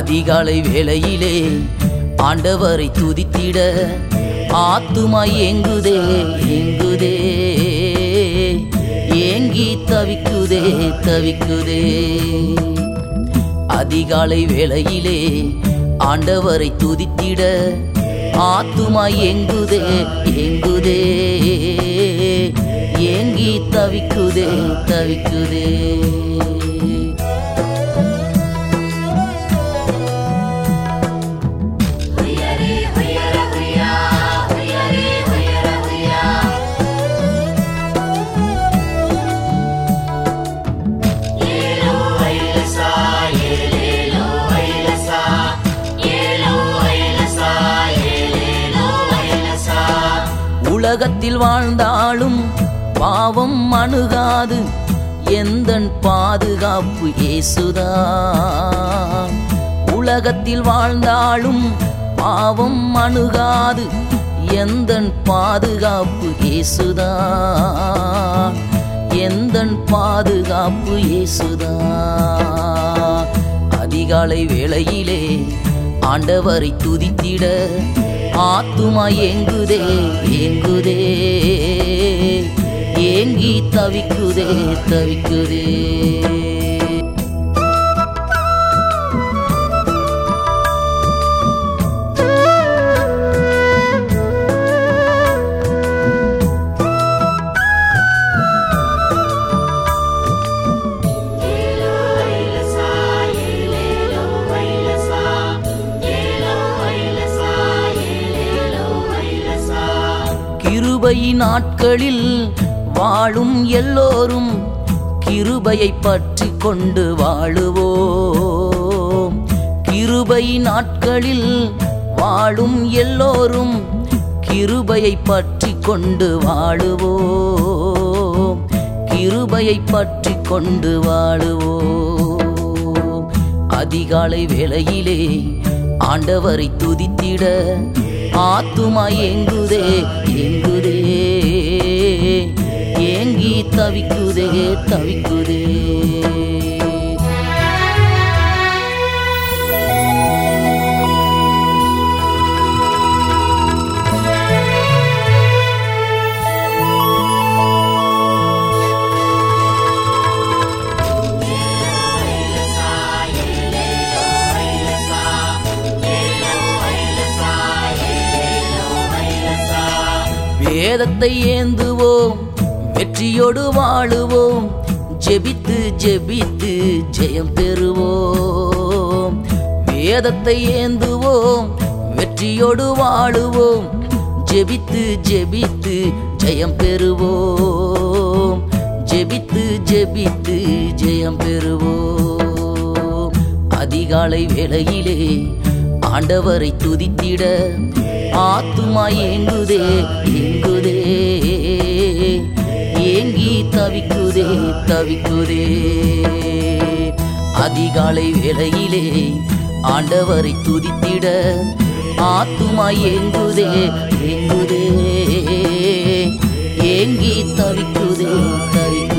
அதிகாலை வேளையிலே ஆண்டவரை துதித்திட ஆத்துமா ஏங்குதே ஏங்குதே ஏங்கி தவிக்குதே தவிக்குதே அதிகாலை வேளையிலே ஆண்டவரை துதித்திட ஆத்துமா எங்குதே எங்குதே ஏங்கி தவிக்குதே தவிக்குதே உலகத்தில் வாழ்ந்தாலும் பாவம் அணுகாது எந்தன் பாதுகாப்பு இயேசுதான் உலகத்தில் வாழ்ந்தாலும் பாவம் அணுகாது எந்தன் பாதுகாப்பு இயேசுதான் எந்தன் பாதுகாப்பு இயேசுதான் அதிகாலை வேளையிலே ஆண்டவரை துதித்திட ஆத்துமா ஏங்குதே ஏங்குதே ஏங்கி தவிக்குதே தவிக்குதே கிருபை நாட்களில் வாழும் எல்லோரும் கிருபையை பற்றி கொண்டு வாழுவோம் கிருபை நாட்களில் வாழும் எல்லோரும் கிருபையை பற்றி கொண்டு வாழுவோம் கிருபையை பற்றி கொண்டு வாழுவோம் அதிகாலை வேளையிலே ஆண்டவரை துதித்திட ஆத்துமா எங்குதே எங்குதே ஏங்கி தவிக்குதே தவிக்குதே வேதத்தை ஏந்துவோம் வெற்றியோடு வாழுவோம் ஜெபித்து ஜெபித்து ஜெயம் பெறுவோம் வேதத்தை ஏந்துவோம் வெற்றியோடு வாழுவோம் ஜெபித்து ஜெபித்து ஜெயம் பெறுவோம் ஜெபித்து ஜெபித்து ஜெயம் பெறுவோம் அதிகாலை வேளையிலே ஆண்டவரை துதித்திட ஆத்துமா ஏங்குதே ஏங்குதே ஏங்கி தவிக்குதே தவிக்குதே அதிகாலை வேளையிலே ஆண்டவரை துதித்திட ஆத்துமா ஏங்குதே ஏங்குதே ஏங்கி தவிக்குதே தவிக்குதே